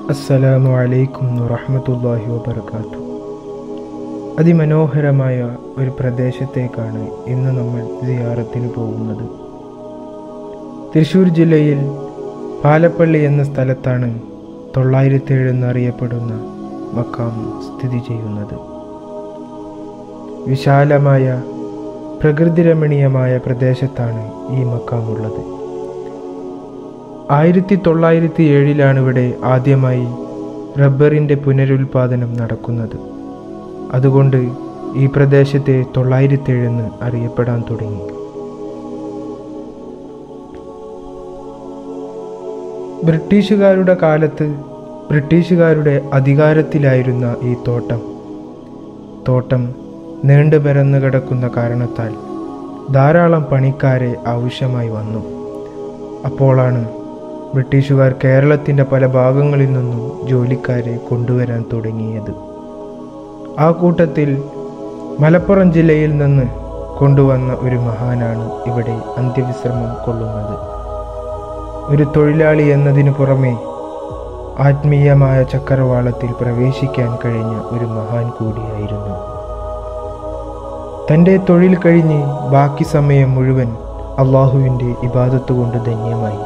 അസ്സലാമു അലൈക്കും വറഹ്മത്തുള്ളാഹി വബർക്കാത്തു അതിമനോഹരമായ ഒരു പ്രദേശത്തേക്കാണ് ഇന്ന് നമ്മൾ സിയാറത്തിന് പോകുന്നത് തൃശ്ശൂർ ജില്ലയിൽ പാലപ്പള്ളി എന്ന സ്ഥലത്താണ് തൊള്ളായിരത്തേഴ് എന്നറിയപ്പെടുന്ന മക്കാം സ്ഥിതി ചെയ്യുന്നത് വിശാലമായ പ്രകൃതിരമണീയമായ പ്രദേശത്താണ് ഈ മക്കാമുള്ളത് ആയിരത്തി തൊള്ളായിരത്തി ഏഴിലാണ് ഇവിടെ ആദ്യമായി റബ്ബറിൻ്റെ പുനരുൽപാദനം നടക്കുന്നത് അതുകൊണ്ട് ഈ പ്രദേശത്തെ തൊള്ളായിരത്തേഴെന്ന് അറിയപ്പെടാൻ തുടങ്ങി ബ്രിട്ടീഷുകാരുടെ കാലത്ത് ബ്രിട്ടീഷുകാരുടെ അധികാരത്തിലായിരുന്ന ഈ തോട്ടം തോട്ടം നീണ്ടു പരന്നു കിടക്കുന്ന കാരണത്താൽ ധാരാളം പണിക്കാരെ ആവശ്യമായി വന്നു അപ്പോളാണ് ബ്രിട്ടീഷുകാർ കേരളത്തിൻ്റെ പല ഭാഗങ്ങളിൽ നിന്നും ജോലിക്കാരെ കൊണ്ടുവരാൻ തുടങ്ങിയത് ആ കൂട്ടത്തിൽ മലപ്പുറം ജില്ലയിൽ നിന്ന് കൊണ്ടുവന്ന ഒരു മഹാനാണ് ഇവിടെ അന്ത്യവിശ്രമം കൊള്ളുന്നത് ഒരു തൊഴിലാളി എന്നതിനു പുറമെ ആത്മീയമായ ചക്രവാളത്തിൽ പ്രവേശിക്കാൻ കഴിഞ്ഞ ഒരു മഹാൻ കൂടിയായിരുന്നു തൻ്റെ തൊഴിൽ കഴിഞ്ഞ് ബാക്കി സമയം മുഴുവൻ അള്ളാഹുവിൻ്റെ ഇബാദത്ത് കൊണ്ട് ധന്യമായി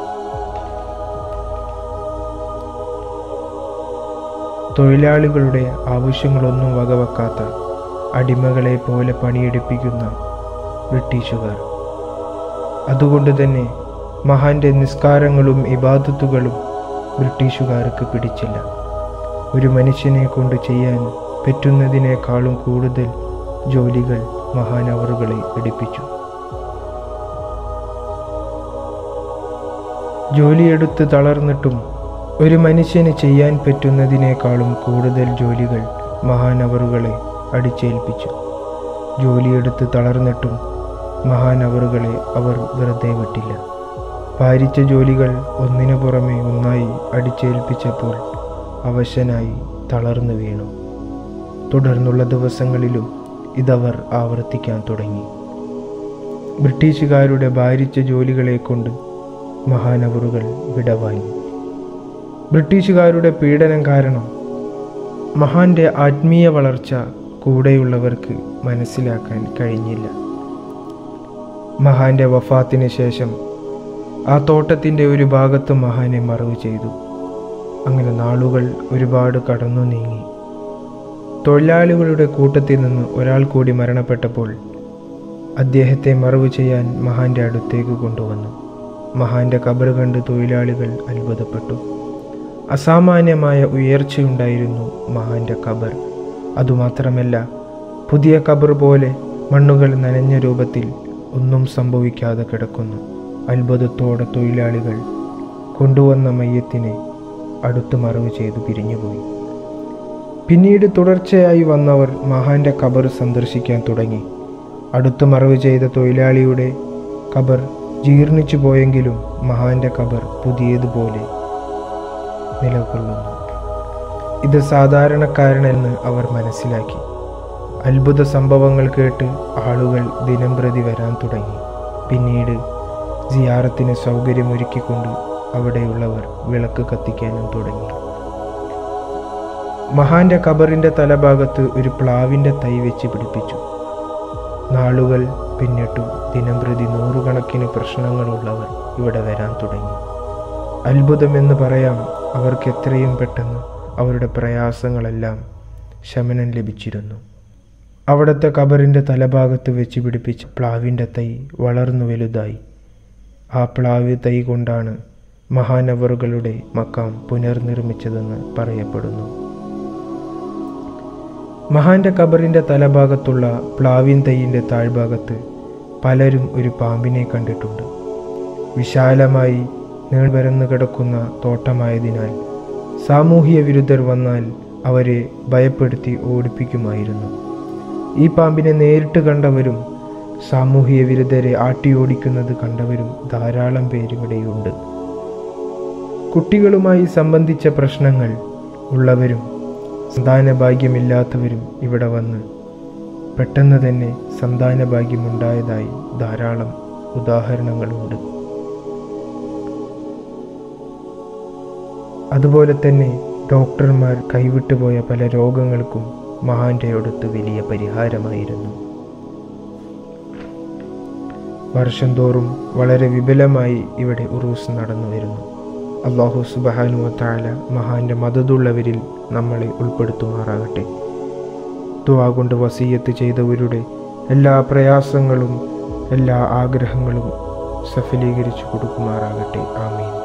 തൊഴിലാളികളുടെ ആവശ്യങ്ങളൊന്നും വകവെക്കാത്ത അടിമകളെ പോലെ പണിയെടുപ്പിക്കുന്ന ബ്രിട്ടീഷുകാർ അതുകൊണ്ട് തന്നെ മഹാന്റെ നിസ്കാരങ്ങളും ഇബാദത്തുകളും ബ്രിട്ടീഷുകാർക്ക് പിടിച്ചില്ല ഒരു മനുഷ്യനെ കൊണ്ട് ചെയ്യാൻ പറ്റുന്നതിനേക്കാളും കൂടുതൽ ജോലികൾ മഹാനവറുകളെ എടുപ്പിച്ചു ജോലിയെടുത്ത് തളർന്നിട്ടും ഒരു മനുഷ്യന് ചെയ്യാൻ പറ്റുന്നതിനേക്കാളും കൂടുതൽ ജോലികൾ മഹാനവറുകളെ അടിച്ചേൽപ്പിച്ചു ജോലിയെടുത്ത് തളർന്നിട്ടും മഹാനവറുകളെ അവർ വെറുതെ വിട്ടില്ല ഭാരിച്ച ജോലികൾ ഒന്നിനു പുറമെ ഒന്നായി അടിച്ചേൽപ്പിച്ചപ്പോൾ അവശനായി തളർന്നു വീണു തുടർന്നുള്ള ദിവസങ്ങളിലും ഇതവർ ആവർത്തിക്കാൻ തുടങ്ങി ബ്രിട്ടീഷുകാരുടെ ഭാരിച്ച ജോലികളെ കൊണ്ട് മഹാനവറുകൾ വിടവാങ്ങി ബ്രിട്ടീഷുകാരുടെ പീഡനം കാരണം മഹാന്റെ ആത്മീയ വളർച്ച കൂടെയുള്ളവർക്ക് മനസ്സിലാക്കാൻ കഴിഞ്ഞില്ല മഹാന്റെ വഫാത്തിന് ശേഷം ആ തോട്ടത്തിൻ്റെ ഒരു ഭാഗത്ത് മഹാനെ മറവ് ചെയ്തു അങ്ങനെ നാളുകൾ ഒരുപാട് കടന്നു നീങ്ങി തൊഴിലാളികളുടെ കൂട്ടത്തിൽ നിന്ന് ഒരാൾ കൂടി മരണപ്പെട്ടപ്പോൾ അദ്ദേഹത്തെ മറവ് ചെയ്യാൻ മഹാന്റെ അടുത്തേക്ക് കൊണ്ടുവന്നു മഹാന്റെ കബർ കണ്ട് തൊഴിലാളികൾ അത്ഭുതപ്പെട്ടു അസാമാന്യമായ ഉയർച്ചയുണ്ടായിരുന്നു മഹാന്റെ കബർ അതുമാത്രമല്ല പുതിയ കബർ പോലെ മണ്ണുകൾ നനഞ്ഞ രൂപത്തിൽ ഒന്നും സംഭവിക്കാതെ കിടക്കുന്നു അത്ഭുതത്തോടെ തൊഴിലാളികൾ കൊണ്ടുവന്ന മയ്യത്തിനെ അടുത്ത് മറവ് ചെയ്തു പിരിഞ്ഞുപോയി പിന്നീട് തുടർച്ചയായി വന്നവർ മഹാന്റെ കബർ സന്ദർശിക്കാൻ തുടങ്ങി അടുത്ത് മറവ് ചെയ്ത തൊഴിലാളിയുടെ കബർ ജീർണിച്ചു പോയെങ്കിലും മഹാന്റെ കബർ പുതിയതുപോലെ നിലകൊള്ളുന്നു ഇത് സാധാരണക്കാരനെന്ന് അവർ മനസ്സിലാക്കി അത്ഭുത സംഭവങ്ങൾ കേട്ട് ആളുകൾ ദിനം പ്രതി വരാൻ തുടങ്ങി പിന്നീട് സിയാറത്തിന് സൗകര്യമൊരുക്കിക്കൊണ്ട് അവിടെയുള്ളവർ വിളക്ക് കത്തിക്കാനും തുടങ്ങി മഹാന്റെ കബറിന്റെ തലഭാഗത്ത് ഒരു പ്ലാവിന്റെ തൈ വെച്ച് പിടിപ്പിച്ചു നാളുകൾ പിന്നിട്ടു ദിനം പ്രതി നൂറുകണക്കിന് പ്രശ്നങ്ങളുള്ളവർ ഇവിടെ വരാൻ തുടങ്ങി അത്ഭുതമെന്ന് പറയാം അവർക്ക് എത്രയും പെട്ടെന്ന് അവരുടെ പ്രയാസങ്ങളെല്ലാം ശമനം ലഭിച്ചിരുന്നു അവിടുത്തെ കബറിൻ്റെ തലഭാഗത്ത് വെച്ച് പിടിപ്പിച്ച പ്ലാവിൻ്റെ തൈ വളർന്നു വലുതായി ആ പ്ലാവ് തൈ കൊണ്ടാണ് മഹാനവറുകളുടെ മക്കാം പുനർനിർമ്മിച്ചതെന്ന് പറയപ്പെടുന്നു മഹാന്റെ കബറിൻ്റെ തലഭാഗത്തുള്ള പ്ലാവിൻ തൈയിൻ്റെ താഴ്ഭാഗത്ത് പലരും ഒരു പാമ്പിനെ കണ്ടിട്ടുണ്ട് വിശാലമായി നീൾവരന്ന് കിടക്കുന്ന തോട്ടമായതിനാൽ സാമൂഹിക വിരുദ്ധർ വന്നാൽ അവരെ ഭയപ്പെടുത്തി ഓടിപ്പിക്കുമായിരുന്നു ഈ പാമ്പിനെ നേരിട്ട് കണ്ടവരും സാമൂഹിക വിരുദ്ധരെ ആട്ടിയോടിക്കുന്നത് കണ്ടവരും ധാരാളം പേരിവിടെയുണ്ട് കുട്ടികളുമായി സംബന്ധിച്ച പ്രശ്നങ്ങൾ ഉള്ളവരും സന്താന ഭാഗ്യമില്ലാത്തവരും ഇവിടെ വന്ന് പെട്ടെന്ന് തന്നെ സന്താന ഭാഗ്യമുണ്ടായതായി ധാരാളം ഉദാഹരണങ്ങളുണ്ട് അതുപോലെ തന്നെ ഡോക്ടർമാർ കൈവിട്ടുപോയ പല രോഗങ്ങൾക്കും മഹാന്റെ അടുത്ത് വലിയ പരിഹാരമായിരുന്നു വർഷം തോറും വളരെ വിപുലമായി ഇവിടെ ഉറൂസ് നടന്നു വരുന്നു അള്ളാഹു സുബഹാനു താല മഹാന്റെ മതതുള്ളവരിൽ നമ്മളെ ഉൾപ്പെടുത്തുമാറാകട്ടെ ദുവാ കൊണ്ട് വസീയത്ത് ചെയ്തവരുടെ എല്ലാ പ്രയാസങ്ങളും എല്ലാ ആഗ്രഹങ്ങളും സഫലീകരിച്ചു കൊടുക്കുമാറാകട്ടെ ആമീൻ